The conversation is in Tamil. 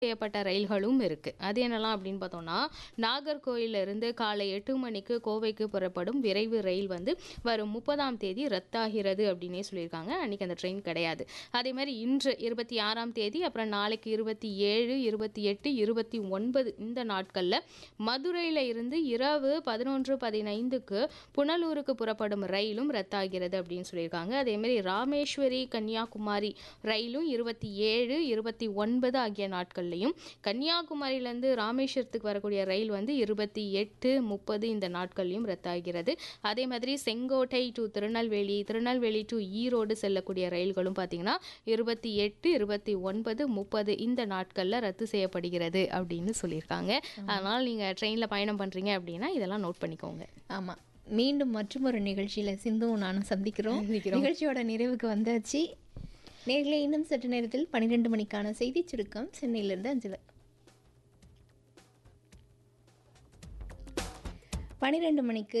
செய்யப்பட்ட ரயில்களும் இருக்கு. அது என்னலாம் அப்படின்னு பார்த்தோம்னா, நாகர்கோயில்ல இருந்து காலை 8 மணிக்கு கோவைக்கு புறப்படும் விரைவு ரயில் வந்து வரும் 30ஆம் தேதி ரத்தாகிறது அப்படின்னே சொல்லியிருக்காங்க. அன்னைக்கு அந்த ட்ரெயின் கிடையாது. அதே மாரி இன்று 26ஆம் தேதி, அப்புறம் நாளைக்கு 27, 28, 29 இந்த நாட்கள்ல மதுரையில இருந்து இரவு 11:15க்கு புனலூருக்கு புறப்படும் ரயிலும் ரத்தாகிறது அப்படின்னு சொல்லியிருக்காங்க. அதே மாரி ராமேஸ்வரி, கன்னியாகுமரி ரயிலும் 27, 29 ஆகிய நாட்கள்லயும், கன்னியாகுமரியிலேருந்து ராமேஸ்வரத்துக்கு வரக்கூடிய ரயில் வந்து 28, 30 இந்த நாட்கள்லயும் ரத்தாகிறது. அதே மாதிரி செங்கோட்டை டூ திருநெல்வேலி, திருநெல்வேலி டூ ஈரோடு செல்லக்கூடிய ரயில்களும் பார்த்தீங்கன்னா 28, 29, 30 இந்த நாட்கள்ல ரத்து செய்யப்படுகிறது அப்படின்னு சொல்லியிருக்காங்க. அதனால நீங்க ட்ரெயின்ல பயணம் பண்றீங்க அப்படின்னா இதெல்லாம் நோட் பண்ணிக்கோங்க. ஆமா. மீண்டும் மற்றுமொரு நிகழ்ச்சியில சிந்துவும் நானும் சந்திக்கிறோம். சந்திக்கிறோம். நிகழ்ச்சியோட நிறைவுக்கு வந்தாச்சு. நேர்களே இன்னும் சற்று நேரத்தில் 12 மணிக்கான செய்திச் சுருக்கம் சென்னையிலிருந்து அஞ்சல 12 மணிக்கு